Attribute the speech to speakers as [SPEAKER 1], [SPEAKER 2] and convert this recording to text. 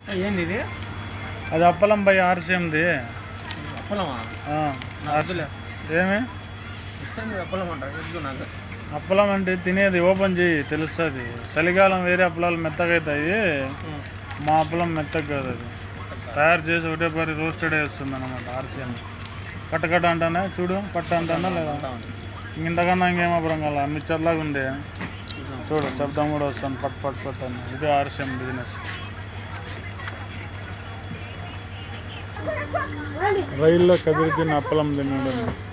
[SPEAKER 1] ఏంది ఇది
[SPEAKER 2] అది అప్పలం బై ఆర్సీఎంది
[SPEAKER 1] అప్పలమా
[SPEAKER 2] ఆ,
[SPEAKER 1] వద్దులే.
[SPEAKER 2] ఏమి
[SPEAKER 1] ఏంది అప్పలం అంటారు వద్దు నాకు
[SPEAKER 2] అప్పలం అంటే తినేది ఓపెన్ చేయి తెలుస్తుంది చలికాలం వేరే అప్పలాలు మెత్తగా అవుతాయి మా అప్పలం మెత్తగా కాదు అది తయారు చేసి ఒకటే పరి రోస్టెడ్ వేస్తుంది అనమాట ఆర్సీఎం కట్ట కట్ట అంటానే చూడు కట్ట అంటానా లేదా ఇంతకన్నా ఇంకేం అప్పుడు కాల మిక్చర్లాగా ఉంది చూడు శబ్దం కూడా వస్తుంది పట్ పట్ పట్ అని ఇది ఆర్సీఎం బిజినెస్ రైల్లో కదిరి తిన్న అప్పలం తినడం